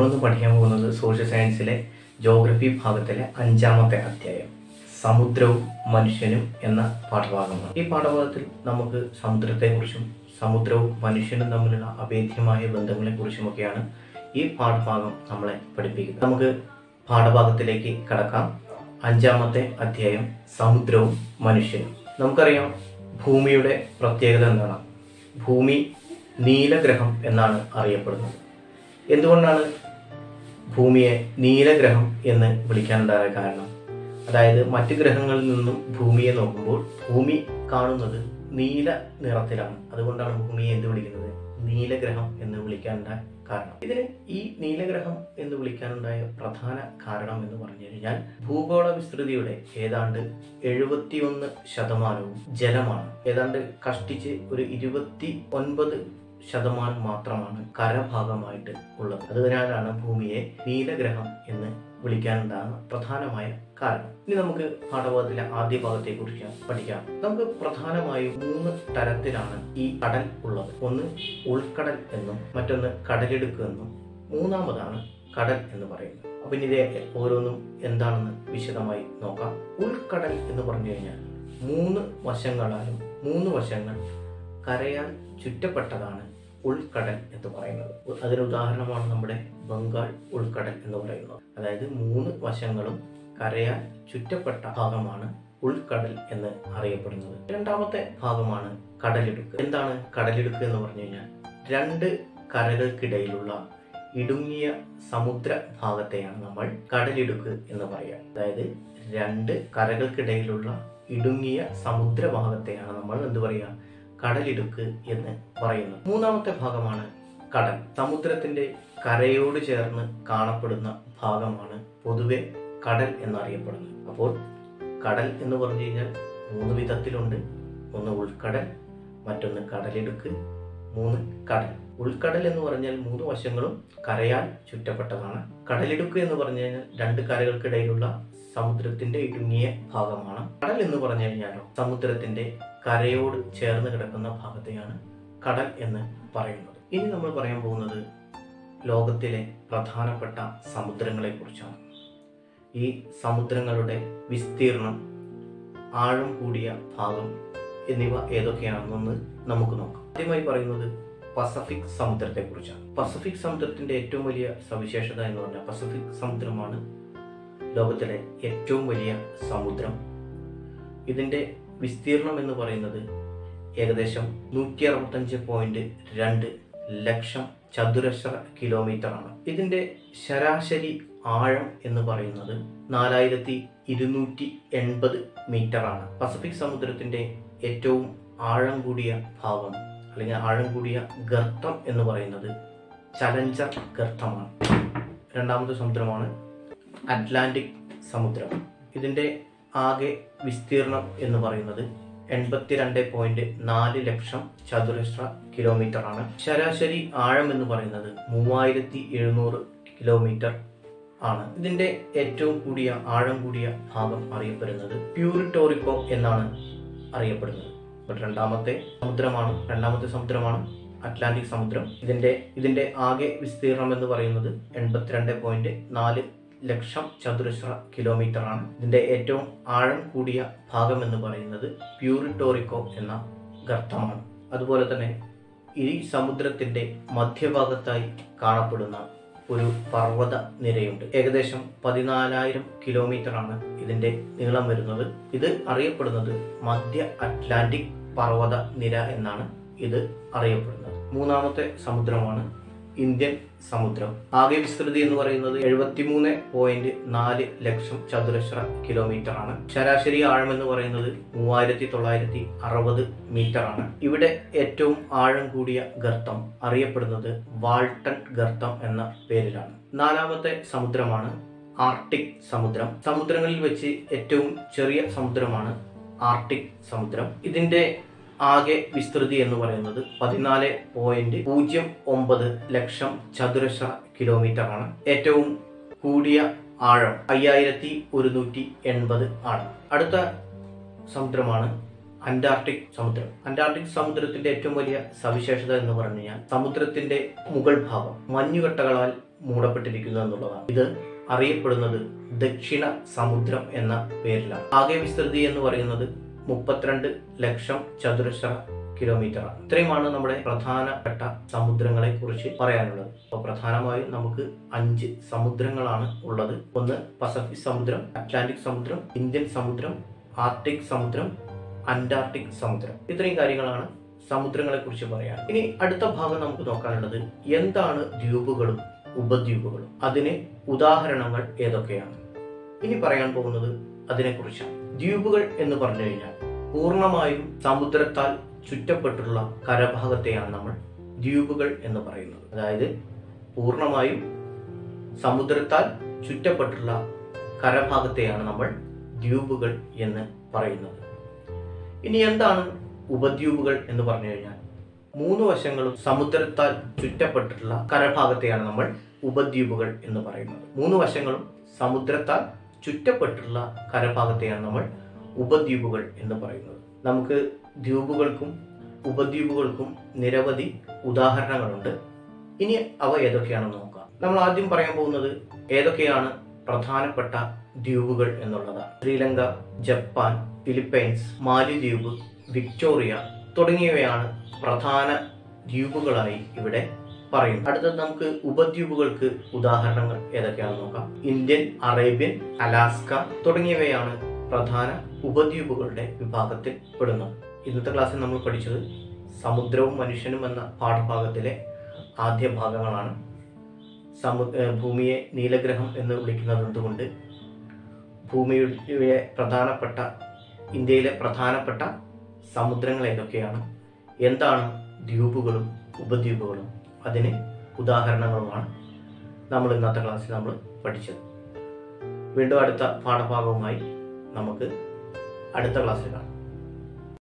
നമ്മളിന്ന് പഠിക്കാൻ പോകുന്നത് സോഷ്യൽ സയൻസിലെ ജോഗ്രഫി ഭാഗത്തിലെ അഞ്ചാമത്തെ അധ്യായം സമുദ്രവും മനുഷ്യനും എന്ന പാഠഭാഗമാണ് ഈ പാഠഭാഗത്തിൽ നമുക്ക് സമുദ്രത്തെക്കുറിച്ചും സമുദ്രവും മനുഷ്യനും തമ്മിലുള്ള അഭേദ്യമായ ബന്ധങ്ങളെക്കുറിച്ചുമൊക്കെയാണ് ഈ പാഠഭാഗം നമ്മളെ പഠിപ്പിക്കുന്നത് നമുക്ക് പാഠഭാഗത്തിലേക്ക് കടക്കാം അഞ്ചാമത്തെ അധ്യായം സമുദ്രവും മനുഷ്യനും നമുക്കറിയാം ഭൂമിയുടെ പ്രത്യേകത എന്താണ് ഭൂമി നീലഗ്രഹം എന്നാണ് അറിയപ്പെടുന്നത് എന്തുകൊണ്ടാണ് ഭൂമിയെ നീലഗ്രഹം എന്ന് വിളിക്കാനുണ്ടായ കാരണം അതായത് മറ്റ് ഗ്രഹങ്ങളിൽ നിന്നും ഭൂമിയെ നോക്കുമ്പോൾ ഭൂമി കാണുന്നത് നീല നിറത്തിലാണ് അതുകൊണ്ടാണ് ഭൂമിയെ എന്ത് വിളിക്കുന്നത് നീലഗ്രഹം എന്ന് വിളിക്കാനുണ്ടായ കാരണം ഇതിന് ഈ നീലഗ്രഹം എന്ന് വിളിക്കാനുണ്ടായ പ്രധാന കാരണം എന്ന് പറഞ്ഞു കഴിഞ്ഞാൽ ഭൂഗോള വിസ്തൃതിയുടെ ഏതാണ്ട് എഴുപത്തിയൊന്ന് ശതമാനവും ജലമാണ് ഏതാണ്ട് കഷ്ടിച്ച് ഒരു ഇരുപത്തി ഒൻപത് ശതമാനം മാത്രമാണ് കരഭാഗമായിട്ട് ഉള്ളത് അതിനാലാണ് ഭൂമിയെ നീലഗ്രഹം എന്ന് വിളിക്കാനുണ്ടാകുന്ന പ്രധാനമായ കാരണം ഇനി നമുക്ക് പാഠഭാഗത്തിലെ ആദ്യ ഭാഗത്തെ കുറിച്ച് പഠിക്കാം നമുക്ക് പ്രധാനമായും മൂന്ന് തരത്തിലാണ് ഈ കടൽ ഉള്ളത് ഒന്ന് ഉൾക്കടൽ എന്നും മറ്റൊന്ന് കടലിടുക്ക് എന്നും മൂന്നാമതാണ് കടൽ എന്ന് പറയുന്നത് അപ്പൊ ഇനി ഇത് ഓരോന്നും എന്താണെന്ന് വിശദമായി നോക്കാം ഉൾക്കടൽ എന്ന് പറഞ്ഞു കഴിഞ്ഞാൽ മൂന്ന് വശങ്ങളാലും മൂന്ന് വശങ്ങൾ കരയാൽ ചുറ്റപ്പെട്ടതാണ് ഉൾക്കടൽ എന്ന് പറയുന്നത് അതിന് ഉദാഹരണമാണ് നമ്മുടെ ബംഗാൾ ഉൾക്കടൽ എന്ന് പറയുന്നത് അതായത് മൂന്ന് വശങ്ങളും കരയാൽ ചുറ്റപ്പെട്ട ഭാഗമാണ് ഉൾക്കടൽ എന്ന് അറിയപ്പെടുന്നത് രണ്ടാമത്തെ ഭാഗമാണ് കടലിടുക്ക് എന്താണ് കടലിടുക്ക് എന്ന് പറഞ്ഞു കഴിഞ്ഞാൽ രണ്ട് കരകൾക്കിടയിലുള്ള ഇടുങ്ങിയ സമുദ്ര ഭാഗത്തെയാണ് നമ്മൾ കടലിടുക്ക് എന്ന് പറയുക അതായത് രണ്ട് കരകൾക്കിടയിലുള്ള ഇടുങ്ങിയ സമുദ്ര ഭാഗത്തെയാണ് നമ്മൾ എന്ത് പറയുക കടലിടുക്ക് എന്ന് പറയുന്നത് മൂന്നാമത്തെ ഭാഗമാണ് കടൽ സമുദ്രത്തിന്റെ കരയോട് ചേർന്ന് കാണപ്പെടുന്ന ഭാഗമാണ് പൊതുവെ കടൽ എന്നറിയപ്പെടുന്നത് അപ്പോൾ കടൽ എന്ന് പറഞ്ഞു കഴിഞ്ഞാൽ മൂന്ന് വിധത്തിലുണ്ട് ഒന്ന് ഉൾക്കടൽ മറ്റൊന്ന് കടലിടുക്ക് മൂന്ന് കടൽ ഉൾക്കടൽ എന്ന് പറഞ്ഞാൽ മൂന്ന് വശങ്ങളും കരയാൽ ചുറ്റപ്പെട്ടതാണ് കടലിടുക്ക് എന്ന് പറഞ്ഞു കഴിഞ്ഞാൽ രണ്ട് കരകൾക്കിടയിലുള്ള സമുദ്രത്തിന്റെ ഇടുങ്ങിയ ഭാഗമാണ് കടൽ എന്ന് പറഞ്ഞു കഴിഞ്ഞാലോ സമുദ്രത്തിന്റെ കരയോട് ചേർന്ന് കിടക്കുന്ന ഭാഗത്തെയാണ് കടൽ എന്ന് പറയുന്നത് ഇനി നമ്മൾ പറയാൻ പോകുന്നത് ലോകത്തിലെ പ്രധാനപ്പെട്ട സമുദ്രങ്ങളെ കുറിച്ചാണ് ഈ സമുദ്രങ്ങളുടെ വിസ്തീർണം ആഴം കൂടിയ ഭാഗം എന്നിവ ഏതൊക്കെയാണെന്നൊന്ന് നമുക്ക് നോക്കാം ആദ്യമായി പറയുന്നത് പസഫിക് സമുദ്രത്തെ കുറിച്ചാണ് പസഫിക് സമുദ്രത്തിന്റെ ഏറ്റവും വലിയ സവിശേഷത എന്ന് പറഞ്ഞാൽ പസഫിക് സമുദ്രമാണ് ലോകത്തിലെ ഏറ്റവും വലിയ സമുദ്രം ഇതിന്റെ വിസ്തീർണം എന്ന് പറയുന്നത് ഏകദേശം നൂറ്റി അറുപത്തഞ്ച് പോയിന്റ് രണ്ട് ലക്ഷം ചതുരശ്ര കിലോമീറ്റർ ആണ് ഇതിന്റെ ശരാശരി ആഴം എന്ന് പറയുന്നത് നാലായിരത്തി ഇരുന്നൂറ്റി എൺപത് മീറ്റർ ആണ് പസഫിക് സമുദ്രത്തിന്റെ ഏറ്റവും ആഴം കൂടിയ ഭാഗം അല്ലെങ്കിൽ ആഴം കൂടിയ ഗർത്തം എന്ന് പറയുന്നത് ചലഞ്ചർ ഗർത്തമാണ് രണ്ടാമത്തെ സമുദ്രമാണ് അറ്റ്ലാന്റിക് സമുദ്രം ഇതിന്റെ ആകെ വിസ്തീർണം എന്ന് പറയുന്നത് എൺപത്തിരണ്ട് പോയിന്റ് നാല് ലക്ഷം ചതുരശ്ര കിലോമീറ്റർ ആണ് ശരാശരി ആഴം എന്ന് പറയുന്നത് മൂവായിരത്തി എഴുന്നൂറ് കിലോമീറ്റർ ആണ് ഇതിന്റെ ഏറ്റവും കൂടിയ ആഴം കൂടിയ ഭാഗം അറിയപ്പെടുന്നത് പ്യൂരിറ്റോറിക്കോ എന്നാണ് അറിയപ്പെടുന്നത് അപ്പോൾ രണ്ടാമത്തെ സമുദ്രമാണ് രണ്ടാമത്തെ സമുദ്രമാണ് അറ്റ്ലാന്റിക് സമുദ്രം ഇതിന്റെ ഇതിന്റെ ആകെ വിസ്തീർണം എന്ന് പറയുന്നത് എൺപത്തിരണ്ട് പോയിന്റ് നാല് ലക്ഷം ചതുരശ്ര കിലോമീറ്റർ ആണ് ഇതിന്റെ ഏറ്റവും ആഴം കൂടിയ ഭാഗം എന്ന് പറയുന്നത് പ്യൂരിറ്റോറിക്കോ എന്ന ഗർത്തമാണ് അതുപോലെ തന്നെ ഈ സമുദ്രത്തിന്റെ മധ്യഭാഗത്തായി കാണപ്പെടുന്ന ഒരു പർവ്വത നിരയുണ്ട് ഏകദേശം പതിനാലായിരം കിലോമീറ്റർ ആണ് ഇതിന്റെ നീളം വരുന്നത് ഇത് അറിയപ്പെടുന്നത് മധ്യ അറ്റ്ലാന്റിക് പർവ്വത നിര എന്നാണ് ഇത് അറിയപ്പെടുന്നത് മൂന്നാമത്തെ സമുദ്രമാണ് ഇന്ത്യൻ സമുദ്രം ആകെ വിസ്തൃതി എന്ന് പറയുന്നത് എഴുപത്തിമൂന്ന് പോയിന്റ് നാല് ലക്ഷം ചതുരശ്ര കിലോമീറ്റർ ആണ് ശരാശരി ആഴം എന്ന് പറയുന്നത് മൂവായിരത്തി തൊള്ളായിരത്തി അറുപത് മീറ്റർ ആണ് ഇവിടെ ഏറ്റവും ആഴം കൂടിയ ഗർത്തം അറിയപ്പെടുന്നത് വാൾട്ടൺ ഗർത്തം എന്ന പേരിലാണ് നാലാമത്തെ സമുദ്രമാണ് ആർട്ടിക് സമുദ്രം സമുദ്രങ്ങളിൽ വെച്ച് ഏറ്റവും ചെറിയ സമുദ്രമാണ് ആർട്ടിക് സമുദ്രം ഇതിന്റെ ആകെ വിസ്തൃതി എന്ന് പറയുന്നത് പതിനാല് പോയിന്റ് പൂജ്യം ഒമ്പത് ലക്ഷം ചതുരശ്ര കിലോമീറ്റർ ആണ് ഏറ്റവും കൂടിയ ആഴം അയ്യായിരത്തി ഒരുന്നൂറ്റി എൺപത് ആണ് അടുത്ത സമുദ്രമാണ് അന്റാർട്ടിക് സമുദ്രം അന്റാർട്ടിക് സമുദ്രത്തിന്റെ ഏറ്റവും വലിയ സവിശേഷത എന്ന് പറഞ്ഞു കഴിഞ്ഞാൽ സമുദ്രത്തിന്റെ മുകൾ ഭാഗം മഞ്ഞുകട്ടകളാൽ മൂടപ്പെട്ടിരിക്കുന്നു എന്നുള്ളതാണ് ഇത് അറിയപ്പെടുന്നത് ദക്ഷിണ സമുദ്രം എന്ന പേരിലാണ് ആകെ വിസ്തൃതി എന്ന് പറയുന്നത് മുപ്പത്തിരണ്ട് ലക്ഷം ചതുരശ്ര കിലോമീറ്ററാണ് ഇത്രയുമാണ് നമ്മുടെ പ്രധാനപ്പെട്ട സമുദ്രങ്ങളെ കുറിച്ച് പറയാനുള്ളത് അപ്പോൾ പ്രധാനമായും നമുക്ക് അഞ്ച് സമുദ്രങ്ങളാണ് ഉള്ളത് ഒന്ന് പസഫിക് സമുദ്രം അറ്റ്ലാന്റിക് സമുദ്രം ഇന്ത്യൻ സമുദ്രം ആർട്ടിക് സമുദ്രം അന്റാർട്ടിക് സമുദ്രം ഇത്രയും കാര്യങ്ങളാണ് സമുദ്രങ്ങളെ കുറിച്ച് പറയാൻ ഇനി അടുത്ത ഭാഗം നമുക്ക് നോക്കാനുള്ളത് എന്താണ് ദ്വീപുകളും ഉപദ്വീപുകളും അതിന് ഉദാഹരണങ്ങൾ ഏതൊക്കെയാണ് ഇനി പറയാൻ പോകുന്നത് അതിനെക്കുറിച്ചാണ് ദ്വീപുകൾ എന്ന് പറഞ്ഞു കഴിഞ്ഞാൽ പൂർണ്ണമായും സമുദ്രത്താൽ ചുറ്റപ്പെട്ടുള്ള കരഭാഗത്തെയാണ് നമ്മൾ ദ്വീപുകൾ എന്ന് പറയുന്നത് അതായത് പൂർണ്ണമായും സമുദ്രത്താൽ ചുറ്റപ്പെട്ടുള്ള കരഭാഗത്തെയാണ് നമ്മൾ ദ്വീപുകൾ എന്ന് പറയുന്നത് ഇനി എന്താണ് ഉപദ്വീപുകൾ എന്ന് പറഞ്ഞു കഴിഞ്ഞാൽ മൂന്ന് വശങ്ങളും സമുദ്രത്താൽ ചുറ്റപ്പെട്ടിട്ടുള്ള കരഭാഗത്തെയാണ് നമ്മൾ ഉപദ്വീപുകൾ എന്ന് പറയുന്നത് മൂന്ന് വശങ്ങളും സമുദ്രത്താൽ ചുറ്റപ്പെട്ടിട്ടുള്ള കരഭാഗത്തെയാണ് നമ്മൾ ഉപദ്വീപുകൾ എന്ന് പറയുന്നത് നമുക്ക് ദ്വീപുകൾക്കും ഉപദ്വീപുകൾക്കും നിരവധി ഉദാഹരണങ്ങളുണ്ട് ഇനി അവ ഏതൊക്കെയാണെന്ന് നോക്കാം നമ്മൾ ആദ്യം പറയാൻ പോകുന്നത് ഏതൊക്കെയാണ് പ്രധാനപ്പെട്ട ദ്വീപുകൾ എന്നുള്ളതാണ് ശ്രീലങ്ക ജപ്പാൻ ഫിലിപ്പൈൻസ് മാലിദ്വീപ് വിക്ടോറിയ തുടങ്ങിയവയാണ് പ്രധാന ദ്വീപുകളായി ഇവിടെ പറയുന്നത് അടുത്തത് നമുക്ക് ഉപദ്വീപുകൾക്ക് ഉദാഹരണങ്ങൾ ഏതൊക്കെയാണെന്ന് നോക്കാം ഇന്ത്യൻ അറേബ്യൻ അലാസ്ക തുടങ്ങിയവയാണ് പ്രധാന ഉപദ്വീപുകളുടെ വിഭാഗത്തിൽ പെടുന്നത് ഇന്നത്തെ ക്ലാസ്സിൽ നമ്മൾ പഠിച്ചത് സമുദ്രവും മനുഷ്യനും എന്ന പാഠഭാഗത്തിലെ ആദ്യ ഭാഗങ്ങളാണ് സമു ഏഹ് ഭൂമിയെ നീലഗ്രഹം എന്ന് വിളിക്കുന്നത് എന്തുകൊണ്ട് ഭൂമിയുടെ പ്രധാനപ്പെട്ട ഇന്ത്യയിലെ പ്രധാനപ്പെട്ട സമുദ്രങ്ങൾ ഏതൊക്കെയാണ് എന്താണ് ദ്വീപുകളും ഉപദ്വീപുകളും അതിന് ഉദാഹരണങ്ങളുമാണ് നമ്മൾ ഇന്നത്തെ ക്ലാസ്സിൽ നമ്മൾ പഠിച്ചത് വീണ്ടും അടുത്ത പാഠഭാഗവുമായി നമുക്ക് അടുത്ത ക്ലാസ്സിൽ കാണാം